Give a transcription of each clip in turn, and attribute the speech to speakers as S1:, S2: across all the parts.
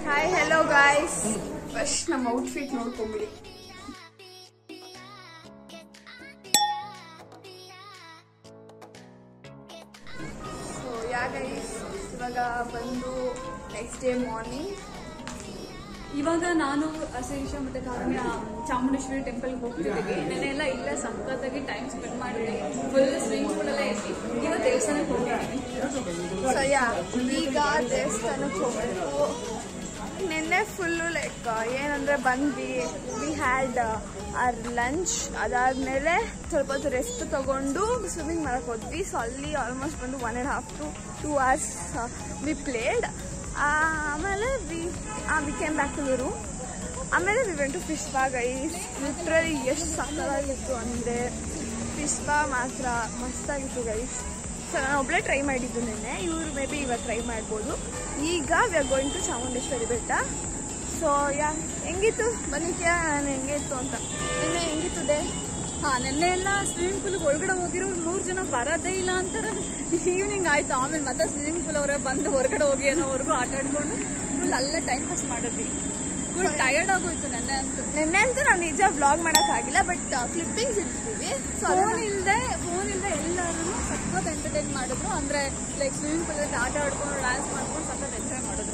S1: Hi hello guys first ನಮ್ಮ outfit ನೋಡ್ಕೊಂಬಿಡಿ so yeah guys ಇವಾಗ ಬಂದು ನೆಕ್ಸ್ಟ್ ಡೇ ಮಾರ್ನಿಂಗ್
S2: ಇವಾಗ ನಾನು ಅಸೇಷ ಮತ್ತೆ ಕಾವ್ಯ ಚಾಮುಂಡೇಶ್ವರಿ ಟೆಂಪಲ್ಗೆ ಹೋಗ್ತಿದ್ದೀವಿ ನೆನ್ನೆ ಎಲ್ಲ ಇಲ್ಲೇ ಸಖತ್ತಾಗಿ ಟೈಮ್ ಸ್ಪೆಂಡ್ ಮಾಡಿದ್ವಿ ಫುಲ್ ಸ್ವಿಮ್ಮಿಂಗ್ ಪೂಲ್ ಎಲ್ಲ ಐತಿ ಇವತ್ತು ದೇವಸ್ಥಾನಕ್ಕೆ ಹೋಗಿದ್ದೀವಿ
S1: ಸೊ ಯಾ ಈಗ ದೇವಸ್ಥಾನಕ್ಕೆ ಹೋಗ್ಬೇಕು ನಿನ್ನೆ ಫುಲ್ಲು ಲೈಕ್ ಏನಂದ್ರೆ ಬಂದ್ವಿ ವಿ ಹ್ಯಾಡ್ ಆರ್ ಲಂಚ್ ಅದಾದ್ಮೇಲೆ ಸ್ವಲ್ಪ ಹೊತ್ತು ರೆಸ್ಟ್ ತಗೊಂಡು ಸ್ವಿಮ್ಮಿಂಗ್ ಮಾಡಕ್ ಹೋದ್ವಿ ಸೊ ಅಲ್ಲಿ ಆಲ್ಮೋಸ್ಟ್ ಬಂದು one and half to two hours we played ಆಮೇಲೆ we we came back to the room ಆಮೇಲೆ ವಿ ವೆಂಟ್ ಟು ಫಿಶ್ ಬಾ ಗೈಸ್ ಲಿಟ್ರಲಿ ಎಷ್ಟು ಸಕ್ಕತ್ತಾಗಿತ್ತು ಅಂದರೆ ಫಿಶ್ ಬಾ ಮಾತ್ರ ಮಸ್ತಾಗಿತ್ತು ಗೈಸ್ ಸೊ ನಾನು ಒಬ್ಬಳೇ ಟ್ರೈ ಮಾಡಿದ್ದು ನಿನ್ನೆ ಇವರು ಮೇ ಬಿ ಇವಾಗ ಟ್ರೈ ಮಾಡ್ಬೋದು ಈಗ we are going to Chamundeshwari ಬೆಟ್ಟ ಸೊ ಯಾ ಹೆಂಗಿತ್ತು ಬನ್ನಿಕ್ಯಾ ನಾನು ಹೆಂಗಿತ್ತು ಅಂತ ನಿನ್ನೆ ಹೆಂಗಿತ್ತು ಡೇ
S2: ಹಾ ನೆನ್ನೆ ಎಲ್ಲ ಸ್ವಿಮ್ಮಿಂಗ್ ಪೂಲ್ ಒಳಗಡೆ ಹೋಗಿರೋ ಮೂರು ಜನ ಬರೋದೇ ಇಲ್ಲ ಅಂತಾರೆ ಈವ್ನಿಂಗ್ ಆಯ್ತು ಆಮೇಲೆ ಮತ್ತೆ ಸ್ವಿಮ್ಮಿಂಗ್ ಪೂಲ್ ಅವರೇ ಬಂದು ಹೊರಗಡೆ ಹೋಗಿ ಅನ್ನೋವರೆಗೂ ಆಟ ಆಡ್ಕೊಂಡು ಫುಲ್ ಅಲ್ಲೇ ಟೈಮ್ ಪಾಸ್ ಮಾಡಿದ್ವಿ ಫುಲ್ ಟಯರ್ಡ್ ಆಗೋಯ್ತು ನೆನ್ನೆ ಅಂತೂ
S1: ನಿನ್ನೆ ಅಂತೂ ನಾವು ನಿಜ ವ್ಲಾಗ್ ಮಾಡೋಕ್ಕಾಗಿಲ್ಲ ಬಟ್ ಕ್ಲಿಪ್ಪಿಂಗ್ಸ್ ಇರ್ತೀವಿ ಸೊ
S2: ಫೋನ್ ಇಲ್ಲದೆ ಫೋನ್ ಇಲ್ಲದೆ ಎಲ್ಲರೂ ಸಖತ್ ಎಂಟರ್ಟೈನ್ ಮಾಡಿದ್ರು ಅಂದ್ರೆ ಲೈಕ್ ಸ್ವಿಮ್ಮಿಂಗ್ ಪೂಲ್ ಅಲ್ಲಿ ಆಟ ಆಡ್ಕೊಂಡು ಡ್ಯಾನ್ಸ್ ಮಾಡ್ಕೊಂಡು ಸಖತ್ ಎಂಜಾಯ್ ಮಾಡಿದ್ರು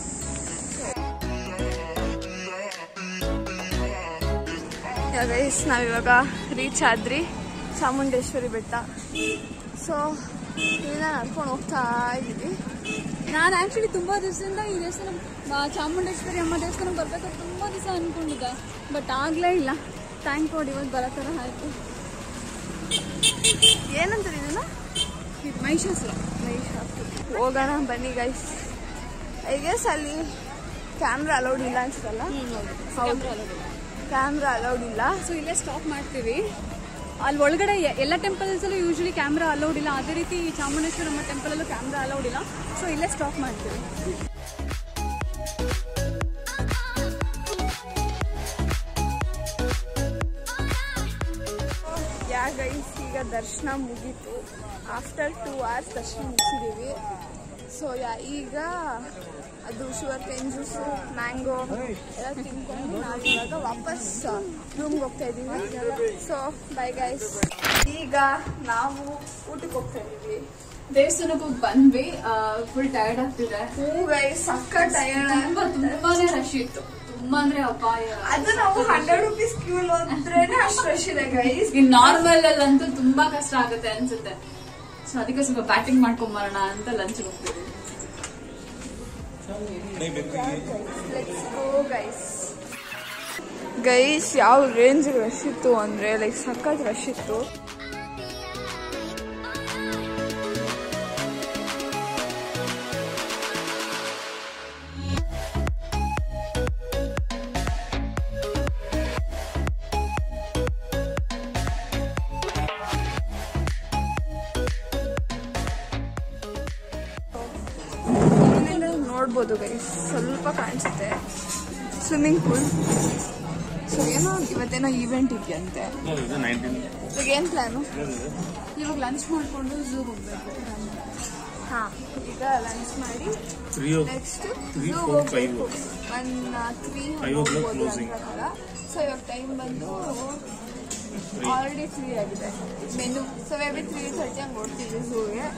S1: ಗೈಸ್ ನಾವಿವಾಗ ರೀಚ್ ಆದ್ರಿ ಚಾಮುಂಡೇಶ್ವರಿ ಬೆಟ್ಟ ಸೊ ಇಲ್ಲಿಂದ ನಡ್ಕೊಂಡು ಹೋಗ್ತಾ ಇದ್ದೀವಿ
S2: ನಾನು ಆಕ್ಚುಲಿ ತುಂಬಾ ದಿವಸದಿಂದ ಈ ದೇವಸ್ಥಾನ ಆ, ಚಾಮುಂಡೇಶ್ವರಿ ಅಮ್ಮ ದೇವಸ್ಥಾನ ಬರ್ಬೇಕು ತುಂಬಾ ದಿವಸ ಅನ್ಕೊಂಡಿದ್ದೆ ಬಟ್ ಆಗ್ಲೇ ಇಲ್ಲ ಥ್ಯಾಂಕ್ ಗಾಡ್ ಇವತ್ತು ಬರೋ ಥರ ಆಯ್ತು
S1: ಏನಂತಾರೆ ಇದನ್ನ
S2: ಇದು ಮಹಿಷಾಸುರ
S1: ಹೋಗೋಣ ಬನ್ನಿ ಗೈಸ್ ಐ ಗೆಸ್ ಅಲ್ಲಿ ಕ್ಯಾಮ್ರಾ ಅಲೌಡ್ ಇಲ್ಲ ಅನ್ಸಲ್ಲ ಕ್ಯಾಮ್ರಾ ಅಲೌಡ್ ಇಲ್ಲ
S2: ಸೊ ಇಲ್ಲೇ ಸ್ಟಾಪ್ ಮಾಡ್ತೀವಿ ಅಲ್ಲಿ ಒಳಗಡೆ ಎ- ಎಲ್ಲ ಟೆಂಪಲ್ಸ್ ಅಲ್ಲೂ ಯೂಶಲಿ ಕ್ಯಾಮ್ರಾ ಅಲೌಡ್ ಇಲ್ಲ ಅದೇ ರೀತಿ ಈ ಚಾಮುಂಡೇಶ್ವರಮ್ಮ ಟೆಂಪಲ್ ಅಲ್ಲೂ ಕ್ಯಾಮ್ರಾ ಅಲೌಡ್ ಇಲ್ಲ ಸೊ ಇಲ್ಲೇ ಸ್ಟಾಪ್ ಮಾಡ್ತೀವಿ
S1: ಯಾ ಗೈಸ್ ಈಗ ದರ್ಶನ ಮುಗೀತು ಆಫ್ಟರ್ ಟೂ ಅವರ್ಸ್ ದರ್ಶನ ಮುಗಿಸಿದ್ದೀವಿ ಸೊ ಯಾ ಈಗ ಅದು ಶುಗರ್ ಕೇನ್ ಜ್ಯೂಸು ಮ್ಯಾಂಗೋ ಎಲ್ಲ ತಿನ್ಕೊಂಡು ನಾವು ಇವಾಗ ವಾಪಸ್ ರೂಮ್ಗೆ ಹೋಗ್ತಾ ಇದ್ದೀವಿ ಸೊ ಬೈ ಗೈಸ್ ಈಗ ನಾವು ಊಟಕ್ಕೆ ಹೋಗ್ತಾ ಇದ್ದೀವಿ
S2: ದೇವಸ್ಥಾನಕ್ಕೆ ಹೋಗಿ ಬಂದ್ವಿ ಫುಲ್ ಟಯರ್ಡ್ ಆಗ್ತಿದೆ
S1: ಹೂ ಗೈಸ್ ಸಕ್ಕ ಟಯರ್ಡ್
S2: ತುಂಬಾ ತುಂಬಾನೇ ರಶ್ ಇತ್ತು ತುಂಬಾ ಅಂದ್ರೆ ಅಪಾಯ
S1: ಅದು ನಾವು ಹಂಡ್ರೆಡ್ ರುಪೀಸ್ ಕ್ಯೂ ಹೋದ್ರೇನೆ ಅಷ್ಟು ರಶ್ ಇದೆ ಗೈಸ್
S2: ಈ ನಾರ್ಮಲ್ ಅಲ್ಲಂತೂ ತುಂಬಾ ಕಷ್ಟ ಆಗುತ್ತೆ ಅನ್ಸುತ್ತೆ ಸೊ ಅದಕ್ಕೆ ಸ್ವಲ್ಪ ಬ್ಯಾಟಿಂಗ್ ಮಾಡ್ಕೊಂಡ್ ಬರೋಣ ಅಂತ ಲಂಚ್ ಹೋಗ್ತೀವಿ
S1: ಲೆಟ್ಸ್ ಗೋ ಗೈಸ್ ಗೈಸ್ ಯಾವ ರೇಂಜ್ ರಶ್ ಇತ್ತು ಅಂದ್ರೆ ಲೈಕ್ ಸಖತ್ ರಶ್ ಇತ್ತು ಇಲ್ಲಿಂದ ನೋಡ್ಬೋದು ಗೈಸ್ ಸ್ವಲ್ಪ ಕಾಣಿಸುತ್ತೆ ಸ್ವಿಮ್ಮಿಂಗ್ ಪೂಲ್ ಸೊ ಏನೋ ಇವತ್ತೇನೋ ಈವೆಂಟ್ ಇದೆಯಂತೆ ಈಗ ಏನು ಪ್ಲಾನು
S2: ಇವಾಗ ಲಂಚ್ ಮಾಡ್ಕೊಂಡು ಝೂ ಹೋಗ್ಬೇಕು
S1: ಹಾಂ ಈಗ ಲಂಚ್ ಮಾಡಿ
S3: ತ್ರೀ ಓ
S1: next
S3: Three, four, five.
S1: One three
S3: Five o'clock closing.
S1: So ಇವಾಗ ಟೈಮ್ ಬಂದು ಆಲ್ರೆಡಿ ತ್ರೀ ಆಗಿದೆ ಮೆನು ಸೊ ಮೇ ಬಿ ತ್ರೀ ಥರ್ಟಿ ಹಂಗೆ ಓಡ್ತೀವಿ ಝೂಗೆ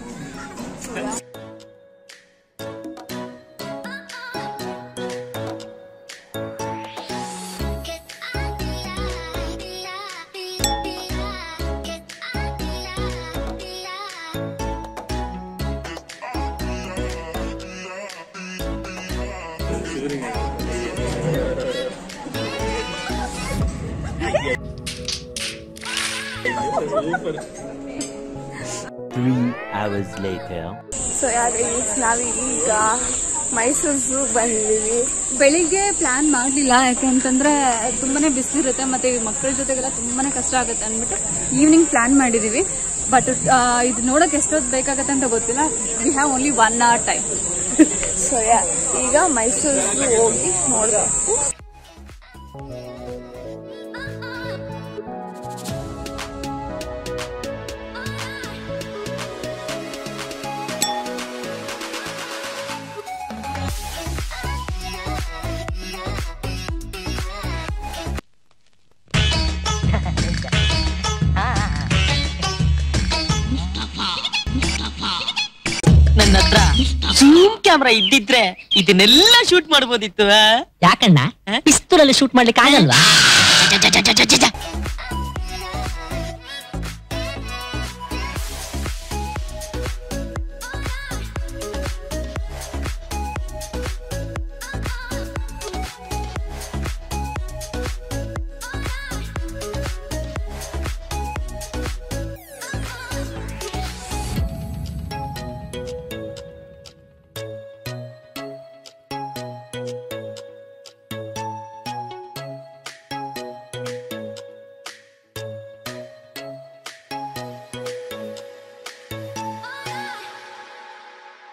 S3: super
S4: Three hours later.
S1: So ಯಾಕೆ ನಾವೀಗ ಮೈಸೂರು ಝೂ ಬಂದಿದ್ದೀವಿ
S2: ಬೆಳಿಗ್ಗೆ ಪ್ಲಾನ್ ಮಾಡಲಿಲ್ಲ ಯಾಕಂತಂದ್ರೆ ತುಂಬಾನೇ ಬಿಸಿಲಿರುತ್ತೆ ಮತ್ತೆ ಈ ಮಕ್ಕಳ ಜೊತೆಗೆಲ್ಲ ತುಂಬಾನೇ ಕಷ್ಟ ಆಗುತ್ತೆ ಅಂದ್ಬಿಟ್ಟು ಈವ್ನಿಂಗ್ ಪ್ಲಾನ್ ಮಾಡಿದೀವಿ ಬಟ್ ಇದು ನೋಡಕ್ ಎಷ್ಟೊತ್ತು ಬೇಕಾಗತ್ತೆ ಅಂತ ಗೊತ್ತಿಲ್ಲ we have only one hour time
S1: so yeah ಈಗ ಮೈಸೂರು ಝೂ ಹೋಗಿ ನೋಡಬೇಕು
S5: ಜೂಮ್ ಕ್ಯಾಮ್ರಾ ಇದ್ದಿದ್ರೆ ಇದನ್ನೆಲ್ಲ ಶೂಟ್ ಮಾಡ್ಬೋದಿತ್ತು ಆ?
S6: ಯಾಕಣ್ಣ ಪಿಸ್ತೂಲಲ್ಲಿ ಶೂಟ್ ಮಾಡ್ಲಿಕ್ಕೆ ಆಗಲ್ವಾ